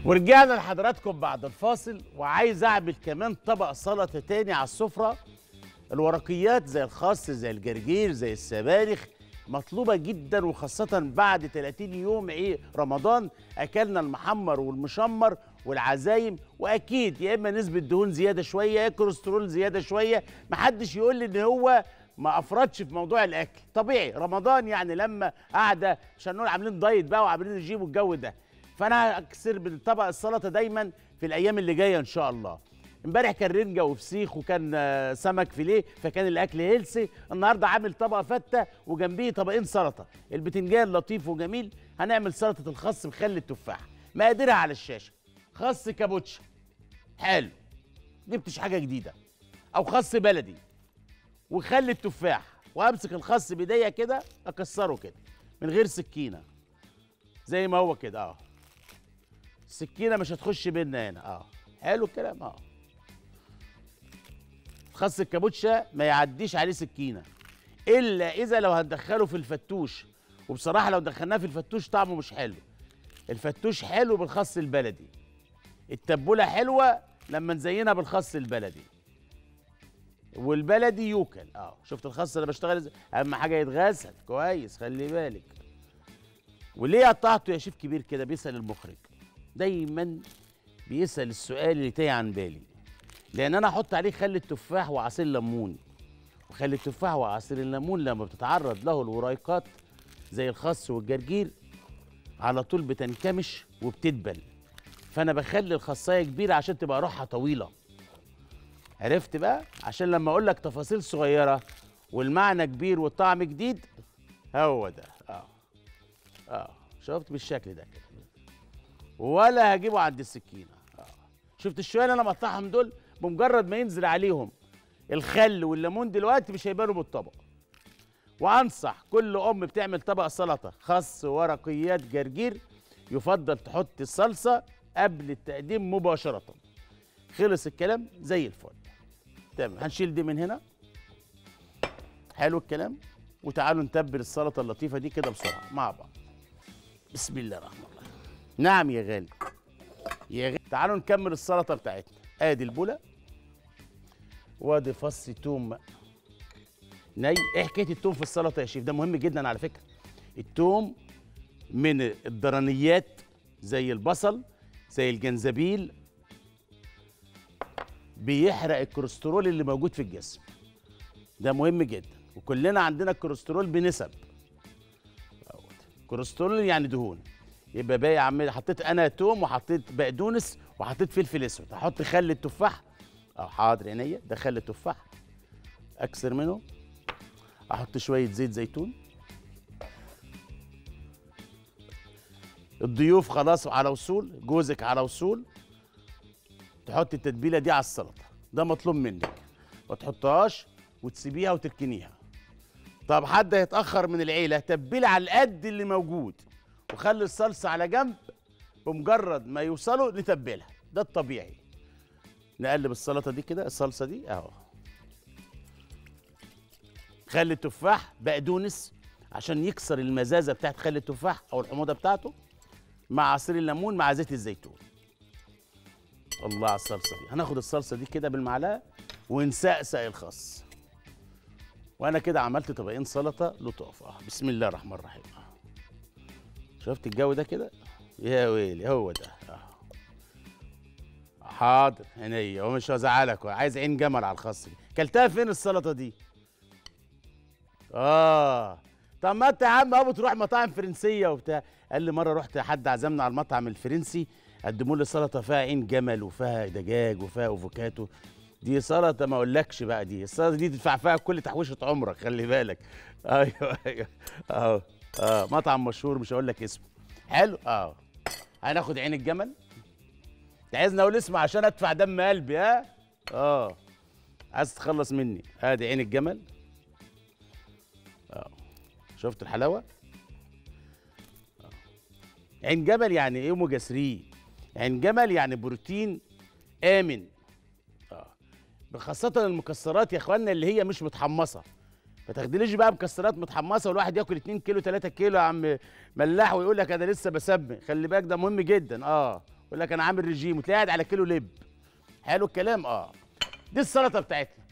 ورجعنا لحضراتكم بعد الفاصل وعايز اعمل كمان طبق سلطه تاني على السفره الورقيات زي الخس زي الجرجير زي السبانخ مطلوبه جدا وخاصه بعد 30 يوم ايه رمضان اكلنا المحمر والمشمر والعزايم واكيد يا اما نسبه دهون زياده شويه يا كوليسترول زياده شويه محدش يقول لي ان هو ما افرطش في موضوع الاكل طبيعي رمضان يعني لما قاعده عشان نقول عاملين دايت بقى وعاملين رجيم والجو ده فانا هكسر بالطبق السلطه دايما في الايام اللي جايه ان شاء الله امبارح كان رنجه وفسيخ وكان آه، سمك فيليه فكان الاكل هيلسي النهارده عامل طبق فته وجنبيه طبقين سلطه البتنجان لطيف وجميل هنعمل سلطه الخس بخل التفاح مقاديرها على الشاشه خس كابوتشا حلو جبتش حاجه جديده او خس بلدي وخل التفاح وامسك الخس بايديا كده اكسره كده من غير سكينه زي ما هو كده اه السكينه مش هتخش بينا هنا اه حلو الكلام اه خس الكابوتشا ما يعديش عليه سكينه الا اذا لو هندخله في الفتوش وبصراحه لو دخلناه في الفتوش طعمه مش حلو الفتوش حلو بالخس البلدي التبوله حلوه لما نزينها بالخس البلدي والبلدي يوكل اه شفت الخس اللي بشتغل ازاي اهم حاجه يتغسل كويس خلي بالك وليه قطعته يا شيف كبير كده بيسال المخرج دايما بيسال السؤال اللي تايه عن بالي لان انا احط عليه خل التفاح وعصير ليمون وخل التفاح وعصير الليمون لما بتتعرض له الوريقات زي الخس والجرجير على طول بتنكمش وبتدبل فانا بخلي الخصايه كبيره عشان تبقى روحها طويله عرفت بقى عشان لما اقول لك تفاصيل صغيره والمعنى كبير والطعم جديد هو ده اه اه شفت بالشكل ده كده ولا هجيبه عند السكينه اه شفت الشويه اللي انا مقطعهم دول بمجرد ما ينزل عليهم الخل والليمون دلوقتي مش هيبانوا بالطبق وانصح كل ام بتعمل طبق سلطه خس ورقيات جرجير يفضل تحط الصلصه قبل التقديم مباشره خلص الكلام زي الفل تمام هنشيل دي من هنا حلو الكلام وتعالوا نتبل السلطه اللطيفه دي كده بسرعه مع بعض بسم الله الرحمن الرحيم نعم يا غالي يا غالي تعالوا نكمل السلطه بتاعتنا ادي البوله وادي فص توم ني ايه حكايه التوم في السلطه يا شيف ده مهم جدا على فكره التوم من الضرنيات زي البصل زي الجنزبيل بيحرق الكوليسترول اللي موجود في الجسم ده مهم جدا وكلنا عندنا الكوليسترول بنسب أهوت. كوليسترول يعني دهون يبقى باقي عم حطيت انا توم وحطيت بقدونس وحطيت فلفل اسود هحط خل التفاح اه حاضر عينيا ده خل التفاح اكسر منه احط شويه زيت زيتون الضيوف خلاص على وصول جوزك على وصول تحط التتبيله دي على السلطه ده مطلوب منك ما تحطهاش وتسيبيها وتركنيها طب حد هيتاخر من العيله تبلي على القد اللي موجود وخلي الصلصه على جنب بمجرد ما يوصلوا نتبلها ده الطبيعي نقلب السلطه دي كده الصلصه دي اهو خل التفاح بقدونس عشان يكسر المزازه بتاعت خل التفاح او الحموضه بتاعته مع عصير الليمون مع زيت الزيتون الله على الصلصه دي هناخد الصلصه دي كده بالمعلقه ونسقسق الخس وانا كده عملت طبقين سلطه لطاف اه بسم الله الرحمن الرحيم آه. شفت الجو ده كده يا ويلي هو ده آه. حاضر عينيا ومش هزعلك عايز عين جمل على الخس دي كلتها فين السلطه دي اه طب ما انت يا عم اهو بتروح مطاعم فرنسيه وبتاع قال لي مره رحت حد عزمنا على المطعم الفرنسي قدموا لي سلطه فيها عين جمل وفيها دجاج وفيها افوكاتو دي سلطه ما اقولكش بقى دي السلطه دي تدفع فيها كل تحويشه عمرك خلي بالك ايوه ايوه اهو اه مطعم مشهور مش هقول لك اسمه حلو اه هناخد عين الجمل انت عايزني اقول اسمه عشان ادفع دم قلبي ها اه عايز تخلص مني ادي عين الجمل اه شفت الحلاوه آه. عين جمل يعني ايه اوميجا 3 عين جمل يعني بروتين امن اه خاصة المكسرات يا اخوانا اللي هي مش متحمصة ما تاخدليش بقى مكسرات متحمصة والواحد ياكل 2 كيلو 3 كيلو يا عم ملاح ويقول لك انا لسه بسمن خلي بالك ده مهم جدا اه يقول لك انا عامل رجيم وتلاقي قاعد على كيلو لب حلو الكلام اه دي السلطه بتاعتنا